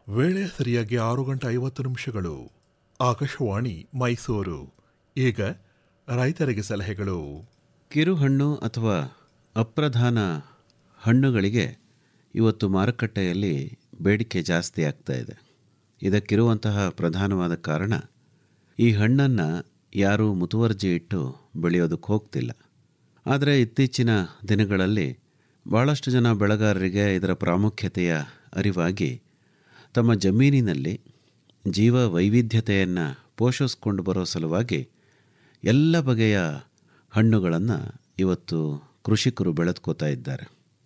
ವೇಳೆ ಸರಿಯಾಗಿ ಆರು ಗಂಟೆ ಐವತ್ತು ನಿಮಿಷಗಳು ಆಕಾಶವಾಣಿ ಮೈಸೂರು ಈಗ ರೈತರಿಗೆ ಸಲಹೆಗಳು ಕಿರುಹಣ್ಣು ಅಥವಾ ಅಪ್ರಧಾನ ಹಣ್ಣುಗಳಿಗೆ ಇವತ್ತು ಮಾರುಕಟ್ಟೆಯಲ್ಲಿ ಬೇಡಿಕೆ ಜಾಸ್ತಿ ಆಗ್ತಾ ಇದೆ ಇದಕ್ಕಿರುವಂತಹ ಪ್ರಧಾನವಾದ ಕಾರಣ ಈ ಹಣ್ಣನ್ನು ಯಾರೂ ಮುತುವರ್ಜಿ ಇಟ್ಟು ಬೆಳೆಯೋದಕ್ಕೆ ಹೋಗ್ತಿಲ್ಲ ಆದರೆ ಇತ್ತೀಚಿನ ದಿನಗಳಲ್ಲಿ ಭಾಳಷ್ಟು ಜನ ಬೆಳೆಗಾರರಿಗೆ ಇದರ ಪ್ರಾಮುಖ್ಯತೆಯ ಅರಿವಾಗಿ ತಮ್ಮ ಜಮೀನಿನಲ್ಲಿ ಜೀವ ವೈವಿಧ್ಯತೆಯನ್ನು ಪೋಷಿಸ್ಕೊಂಡು ಬರೋ ಸಲುವಾಗಿ ಎಲ್ಲ ಬಗೆಯ ಹಣ್ಣುಗಳನ್ನು ಇವತ್ತು ಕೃಷಿಕರು ಬೆಳೆದ್ಕೋತಾ ಇದ್ದಾರೆ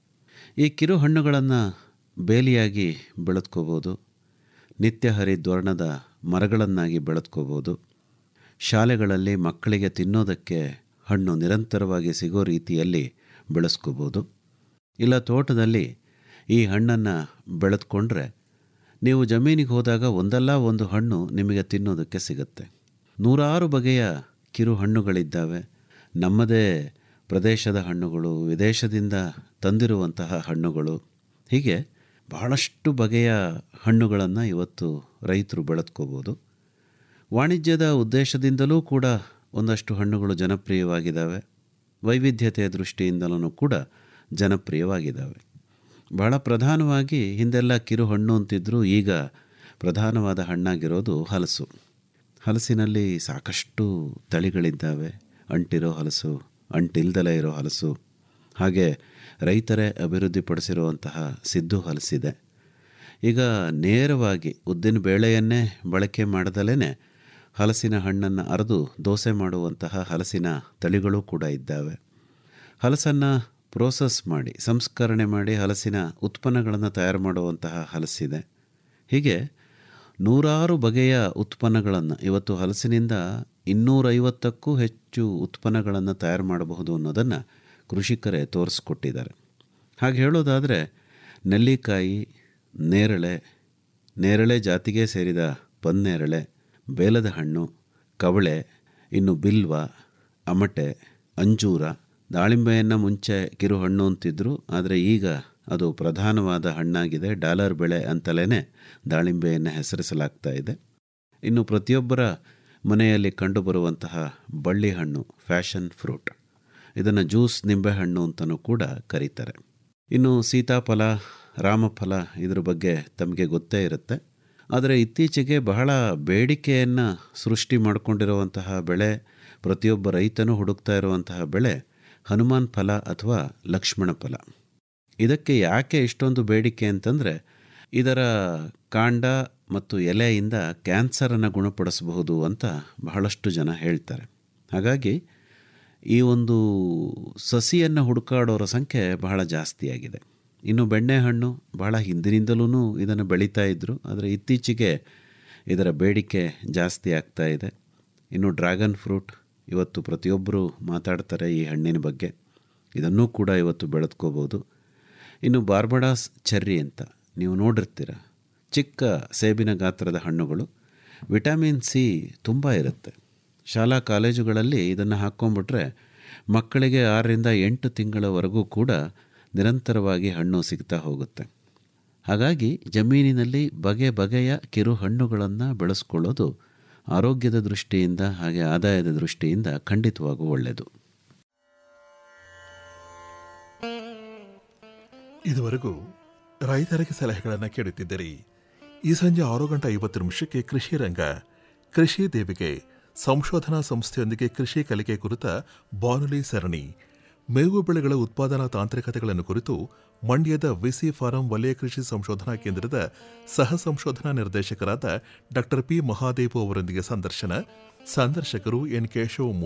ಈ ಕಿರು ಹಣ್ಣುಗಳನ್ನು ಬೇಲಿಯಾಗಿ ಬೆಳೆದ್ಕೋಬೋದು ನಿತ್ಯ ಹರಿದ್ವರ್ಣದ ಮರಗಳನ್ನಾಗಿ ಬೆಳೆದ್ಕೋಬೋದು ಶಾಲೆಗಳಲ್ಲಿ ಮಕ್ಕಳಿಗೆ ತಿನ್ನೋದಕ್ಕೆ ಹಣ್ಣು ನಿರಂತರವಾಗಿ ಸಿಗೋ ರೀತಿಯಲ್ಲಿ ಬೆಳೆಸ್ಕೋಬೋದು ಇಲ್ಲ ತೋಟದಲ್ಲಿ ಈ ಹಣ್ಣನ್ನು ಬೆಳೆದುಕೊಂಡ್ರೆ ನೀವು ಜಮೀನಿಗೆ ಹೋದಾಗ ಒಂದಲ್ಲ ಒಂದು ಹಣ್ಣು ನಿಮಗೆ ತಿನ್ನೋದಕ್ಕೆ ಸಿಗುತ್ತೆ ನೂರಾರು ಬಗೆಯ ಕಿರು ಹಣ್ಣುಗಳಿದ್ದಾವೆ ನಮ್ಮದೇ ಪ್ರದೇಶದ ಹಣ್ಣುಗಳು ವಿದೇಶದಿಂದ ತಂದಿರುವಂತಹ ಹಣ್ಣುಗಳು ಹೀಗೆ ಬಹಳಷ್ಟು ಬಗೆಯ ಹಣ್ಣುಗಳನ್ನು ಇವತ್ತು ರೈತರು ಬೆಳೆದ್ಕೋಬೋದು ವಾಣಿಜ್ಯದ ಉದ್ದೇಶದಿಂದಲೂ ಕೂಡ ಒಂದಷ್ಟು ಹಣ್ಣುಗಳು ಜನಪ್ರಿಯವಾಗಿದ್ದಾವೆ ವೈವಿಧ್ಯತೆಯ ದೃಷ್ಟಿಯಿಂದಲೂ ಕೂಡ ಜನಪ್ರಿಯವಾಗಿದ್ದಾವೆ ಬಹಳ ಪ್ರಧಾನವಾಗಿ ಹಿಂದೆಲ್ಲ ಕಿರು ಹಣ್ಣು ಅಂತಿದ್ದರೂ ಈಗ ಪ್ರಧಾನವಾದ ಹಣ್ಣಾಗಿರೋದು ಹಲಸು ಹಲಸಿನಲ್ಲಿ ಸಾಕಷ್ಟು ತಳಿಗಳಿದ್ದಾವೆ ಅಂಟಿರೋ ಹಲಸು ಅಂಟಿಲ್ದಲೇ ಇರೋ ಹಲಸು ಹಾಗೆ ರೈತರೇ ಅಭಿವೃದ್ಧಿಪಡಿಸಿರುವಂತಹ ಸಿದ್ದು ಹಲಸಿದೆ ಈಗ ನೇರವಾಗಿ ಉದ್ದಿನ ಬೇಳೆಯನ್ನೇ ಬಳಕೆ ಮಾಡದಲೇ ಹಲಸಿನ ಹಣ್ಣನ್ನು ಅರೆದು ದೋಸೆ ಮಾಡುವಂತಹ ಹಲಸಿನ ತಳಿಗಳು ಕೂಡ ಇದ್ದಾವೆ ಹಲಸನ್ನು ಪ್ರೋಸೆಸ್ ಮಾಡಿ ಸಂಸ್ಕರಣೆ ಮಾಡಿ ಹಲಸಿನ ಉತ್ಪನ್ನಗಳನ್ನು ತಯಾರು ಮಾಡುವಂತಹ ಹಲಸಿದೆ ಹೀಗೆ ನೂರಾರು ಬಗೆಯ ಉತ್ಪನ್ನಗಳನ್ನು ಇವತ್ತು ಹಲಸಿನಿಂದ ಇನ್ನೂರೈವತ್ತಕ್ಕೂ ಹೆಚ್ಚು ಉತ್ಪನ್ನಗಳನ್ನು ತಯಾರು ಮಾಡಬಹುದು ಅನ್ನೋದನ್ನು ಕೃಷಿಕರೇ ತೋರಿಸ್ಕೊಟ್ಟಿದ್ದಾರೆ ಹಾಗೆ ಹೇಳೋದಾದರೆ ನೆಲ್ಲಿಕಾಯಿ ನೇರಳೆ ನೇರಳೆ ಜಾತಿಗೆ ಸೇರಿದ ಪನ್ನೇರಳೆ ಬೇಲದ ಹಣ್ಣು ಕವಳೆ ಇನ್ನು ಬಿಲ್ವ ಅಮಟೆ ಅಂಜೂರ ದಾಳಿಂಬೆಯನ್ನು ಮುಂಚೆ ಕಿರು ಹಣ್ಣು ಅಂತಿದ್ರು ಆದರೆ ಈಗ ಅದು ಪ್ರಧಾನವಾದ ಹಣ್ಣಾಗಿದೆ ಡಾಲರ್ ಬೆಳೆ ಅಂತಲೇ ದಾಳಿಂಬೆಯನ್ನು ಹೆಸರಿಸಲಾಗ್ತಾ ಇದೆ ಇನ್ನು ಪ್ರತಿಯೊಬ್ಬರ ಮನೆಯಲ್ಲಿ ಕಂಡುಬರುವಂತಹ ಬಳ್ಳಿ ಹಣ್ಣು ಫ್ಯಾಷನ್ ಫ್ರೂಟ್ ಇದನ್ನು ಜ್ಯೂಸ್ ನಿಂಬೆಹಣ್ಣು ಅಂತಲೂ ಕೂಡ ಕರೀತಾರೆ ಇನ್ನು ಸೀತಾಫಲ ರಾಮಫಲ ಇದ್ರ ಬಗ್ಗೆ ತಮಗೆ ಗೊತ್ತೇ ಇರುತ್ತೆ ಆದರೆ ಇತ್ತೀಚೆಗೆ ಬಹಳ ಬೇಡಿಕೆಯನ್ನು ಸೃಷ್ಟಿ ಮಾಡಿಕೊಂಡಿರುವಂತಹ ಬೆಳೆ ಪ್ರತಿಯೊಬ್ಬ ರೈತನೂ ಹುಡುಕ್ತಾ ಇರುವಂತಹ ಬೆಳೆ ಹನುಮಾನ್ ಫಲ ಅಥವಾ ಲಕ್ಷ್ಮಣ ಫಲ ಇದಕ್ಕೆ ಯಾಕೆ ಇಷ್ಟೊಂದು ಬೇಡಿಕೆ ಅಂತಂದರೆ ಇದರ ಕಾಂಡ ಮತ್ತು ಎಲೆಯಿಂದ ಕ್ಯಾನ್ಸರನ್ನು ಗುಣಪಡಿಸಬಹುದು ಅಂತ ಬಹಳಷ್ಟು ಜನ ಹೇಳ್ತಾರೆ ಹಾಗಾಗಿ ಈ ಒಂದು ಸಸಿಯನ್ನು ಹುಡುಕಾಡೋರ ಸಂಖ್ಯೆ ಬಹಳ ಜಾಸ್ತಿಯಾಗಿದೆ ಇನ್ನು ಬೆಣ್ಣೆಹಣ್ಣು ಬಹಳ ಹಿಂದಿನಿಂದಲೂ ಇದನ್ನು ಬೆಳೀತಾ ಇದ್ದರು ಆದರೆ ಇತ್ತೀಚೆಗೆ ಇದರ ಬೇಡಿಕೆ ಜಾಸ್ತಿ ಆಗ್ತಾ ಇದೆ ಇನ್ನು ಡ್ರ್ಯಾಗನ್ ಫ್ರೂಟ್ ಇವತ್ತು ಪ್ರತಿಯೊಬ್ಬರು ಮಾತಾಡ್ತಾರೆ ಈ ಹಣ್ಣಿನ ಬಗ್ಗೆ ಇದನ್ನೂ ಕೂಡ ಇವತ್ತು ಬೆಳೆದ್ಕೋಬೋದು ಇನ್ನು ಬಾರ್ಬಡಾಸ್ ಚೆರ್ರಿ ಅಂತ ನೀವು ನೋಡಿರ್ತೀರ ಚಿಕ್ಕ ಸೇಬಿನ ಗಾತ್ರದ ಹಣ್ಣುಗಳು ವಿಟಮಿನ್ ಸಿ ತುಂಬ ಇರುತ್ತೆ ಶಾಲಾ ಕಾಲೇಜುಗಳಲ್ಲಿ ಇದನ್ನು ಹಾಕ್ಕೊಂಬಿಟ್ರೆ ಮಕ್ಕಳಿಗೆ ಆರರಿಂದ ಎಂಟು ತಿಂಗಳವರೆಗೂ ಕೂಡ ನಿರಂತರವಾಗಿ ಹಣ್ಣು ಸಿಗ್ತಾ ಹೋಗುತ್ತೆ ಹಾಗಾಗಿ ಜಮೀನಿನಲ್ಲಿ ಬಗೆ ಬಗೆಯ ಕಿರು ಹಣ್ಣುಗಳನ್ನು ಬೆಳೆಸ್ಕೊಳ್ಳೋದು ಆರೋಗ್ಯದ ದೃಷ್ಟಿಯಿಂದ ಹಾಗೆ ಆದಾಯದ ದೃಷ್ಟಿಯಿಂದ ಖಂಡಿತವಾಗೂ ಒಳ್ಳೆಯದು ಇದುವರೆಗೂ ರೈತರಿಗೆ ಸಲಹೆಗಳನ್ನು ಕೇಳುತ್ತಿದ್ದಿರಿ ಈ ಸಂಜೆ ಆರು ಗಂಟೆ ಐವತ್ತು ನಿಮಿಷಕ್ಕೆ ಕೃಷಿ ರಂಗ ಕೃಷಿ ದೇವಿಗೆ ಸಂಶೋಧನಾ ಸಂಸ್ಥೆಯೊಂದಿಗೆ ಕೃಷಿ ಕಲಿಕೆ ಕುರಿತ ಬಾನುಲಿ ಸರಣಿ ಮೇವು ಬೆಳೆಗಳ ಉತ್ಪಾದನಾ ತಾಂತ್ರಿಕತೆಗಳನ್ನು ಕುರಿತು ಮಂಡ್ಯದ ವಿಸಿ ಫಾರಂ ವಲಯ ಕೃಷಿ ಸಂಶೋಧನಾ ಕೇಂದ್ರದ ಸಹ ಸಂಶೋಧನಾ ನಿರ್ದೇಶಕರಾದ ಡಾಕ್ಟರ್ ಪಿ ಮಹಾದೇವು ಅವರೊಂದಿಗೆ ಸಂದರ್ಶನ ಸಂದರ್ಶಕರು ಎನ್ ಕೇಶವ